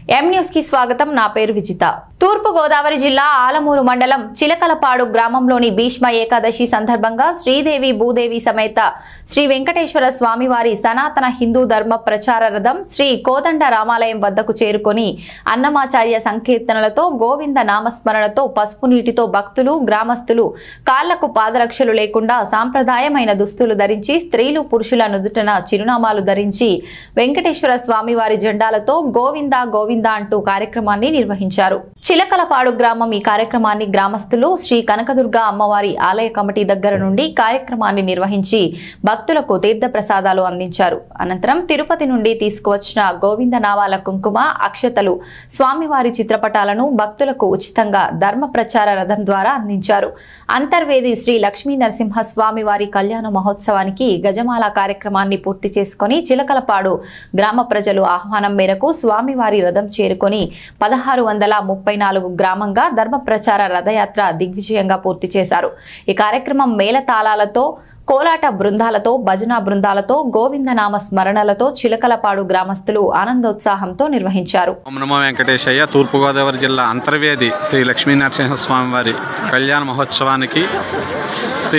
M news కి స్వాగతం నా పేరు విజిత తూర్పు గోదావరి జిల్లా ఆలమూరు మండలం చిలకలపాడు గ్రామంలోని భీష్మ ఏకాదశి సందర్భంగా శ్రీదేవి భూదేవి సమేత శ్రీ వెంకటేశ్వర స్వామివారి సనాతన హిందూ ధర్మ ప్రచార రథం శ్రీ కోదండ రామాలయం వద్దకు చేరుకొని అన్నమాచార్య సంకీర్తనలతో గోవింద నామస్మరణతో పసుపు నీటితో భక్తులు గ్రామస్తులు కాళ్లకు పాదరక్షలు లేకుండా సాంప్రదాయమైన దుస్తులు ధరించి స్త్రీలు పురుషుల నుదుటన చిరునామాలు ధరించి వెంకటేశ్వర స్వామివారి జెండాలతో గోవింద గోవింద అంటూ కార్యక్రమాన్ని నిర్వహించారు చిలకలపాడు గ్రామం ఈ కార్యక్రమాన్ని గ్రామస్తులు శ్రీ కనకదుర్గ అమ్మవారి ఆలయ కమిటీ దగ్గర నుండి కార్యక్రమాన్ని నిర్వహించి భక్తులకు తీర్థ ప్రసాదాలు అందించారు అనంతరం తిరుపతి నుండి తీసుకువచ్చిన గోవింద నావాల కుంకుమ అక్షతలు స్వామివారి చిత్రపటాలను భక్తులకు ఉచితంగా ధర్మ ప్రచార రథం ద్వారా అందించారు అంతర్వేది శ్రీ లక్ష్మీ నరసింహ స్వామివారి కళ్యాణ మహోత్సవానికి గజమాల కార్యక్రమాన్ని పూర్తి చేసుకొని చిలకలపాడు గ్రామ ప్రజలు ఆహ్వానం మేరకు స్వామివారి రథం చేరుకొని పదహారు వందల ముప్పై నాలుగు గ్రామంగా ధర్మ ప్రచార రథయాత్ర దిగ్విజయంగా పూర్తి చేశారు ఈ కార్యక్రమం మేళతాళాలతో కోలాట బృందాలతో భజన బృందాలతో గోవిందనామ స్మరణలతో చిలకలపాడు గ్రామస్తులు ఆనందోత్సాహంతో నిర్వహించారు ఓం నమో వెంకటేశయ్య తూర్పుగోదావరి జిల్లా అంతర్వేది శ్రీ లక్ష్మీ నరసింహస్వామి వారి కళ్యాణ మహోత్సవానికి శ్రీ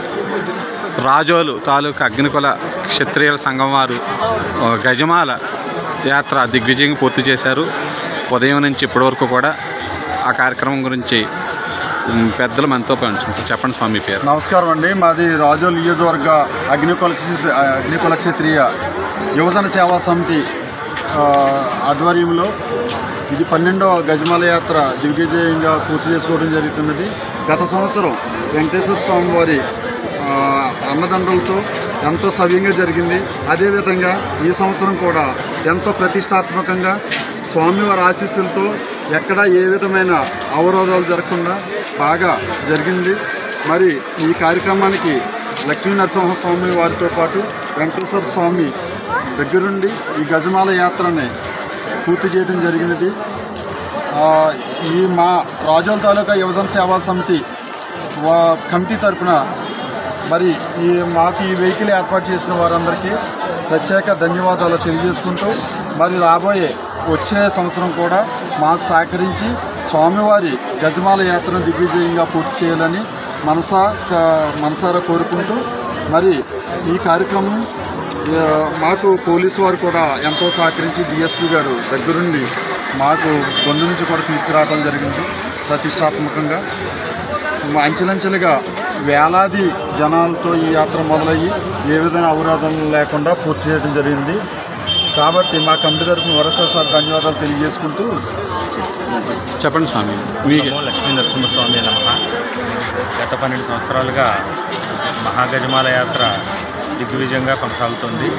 రాజోలు తాలూకా అగ్నికుల క్షత్రియుల సంఘం వారు ఆ, గజమాల యాత్ర దిగ్విజయంగా పూర్తి చేశారు ఉదయం నుంచి ఇప్పటి వరకు కూడా ఆ కార్యక్రమం గురించి ఉమ్, పెద్దలు మనతో పంచుకుంటారు చెప్పండి స్వామి పేరు నమస్కారం అండి మాది రాజోల్ నియోజకవర్గ అగ్నికుల క్షత్రి- అగ్నికుల క్షత్రియ యువజన సేవా సమితి ఆ, ఆధ్వర్యంలో ఇది పన్నెండవ గజమాల యాత్ర దిగ్విజయంగా పూర్తి చేసుకోవడం జరుగుతున్నది గత సంవత్సరం వెంకటేశ్వర స్వామి వారి ఆ, అన్నదండలతో ఎంతో సవ్యంగా జరిగింది అదేవిధంగా ఈ సంవత్సరం కూడా ఎంతో ప్రతిష్టాత్మకంగా స్వామివారి ఆశీస్సులతో ఎక్కడ ఏ విధమైన అవరోధాలు జరగకుండా బాగా జరిగింది మరి ఈ కార్యక్రమానికి లక్ష్మీ నరసింహస్వామి వారితో పాటు వెంకటేశ్వర స్వామి దగ్గరుండి ఈ గజమాల యాత్రని పూర్తి చేయడం జరిగినది ఆ, ఈ మా రాజోల్ తాలూకా యువజన సేవా సమితి వా- కమిటీ తరపున మరి ఈ మాకు ఈ వెహికల్ ఏర్పాటు చేసిన వారందరికీ ప్రత్యేక ధన్యవాదాలు తెలియజేసుకుంటూ మరి రాబోయే వచ్చే సంవత్సరం కూడా మాకు సహకరించి స్వామివారి గజమాల యాత్రను దిగ్విజయంగా పూర్తి చేయాలని మనసా క- మనసారా కోరుకుంటూ మరి ఈ కార్యక్రమం ఆ, మాకు పోలీసు వారు కూడా ఎంతో సహకరించి డిఎస్పీ గారు దగ్గరుండి మాకు గొంతు నుంచి కూడా తీసుకురావడం జరిగింది ప్రతిష్టాత్మకంగా అంచెలంచెలుగా వేలాది జనాలతో ఈ యాత్ర మొదలయ్యి ఏ విధమైన అవరోధం లేకుండా పూర్తి చేయడం జరిగింది కాబట్టి మా కమిటీ తరఫున మరొకసారి ధన్యవాదాలు తెలియజేసుకుంటూ చెప్పండి స్వామి మీకే నమో లక్ష్మీ నరసింహస్వామి నమ గత పన్నెండు సంవత్సరాలుగా మహాగజమాల యాత్ర దిగ్విజయంగా కొనసాగుతుంది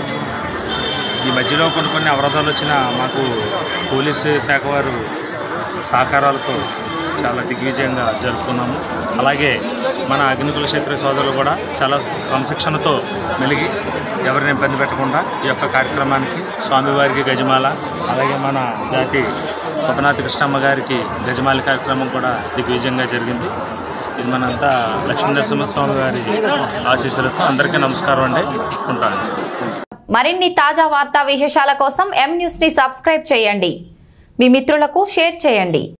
ఈ మధ్యలో కొన్ని కొన్ని అవరోధాలు వచ్చినా మాకు పోలీసు శాఖ వారు సహకారాలతో చాలా దిగ్విజయంగా జరుపుకున్నాము అలాగే మన అగ్నికుల క్షేత్ర సోదరులు కూడా చాలా క్రమశిక్షణతో మెలిగి ఎవరిని ఇబ్బంది పెట్టకుండా ఈ యొక్క కార్యక్రమానికి స్వామివారికి గజమాల అలాగే మన జాతి ఉపనాథ కృష్ణమ్మ గారికి గజమాల కార్యక్రమం కూడా దిగ్విజయంగా జరిగింది ఇది మనంతా లక్ష్మీ నరసింహస్వామి గారి ఆశీస్సులతో అందరికీ నమస్కారం అండి ఉంటాను మరిన్ని తాజా వార్తా విశేషాల కోసం ఎం న్యూస్ ని సబ్స్క్రైబ్ చేయండి మీ మిత్రులకు షేర్ చేయండి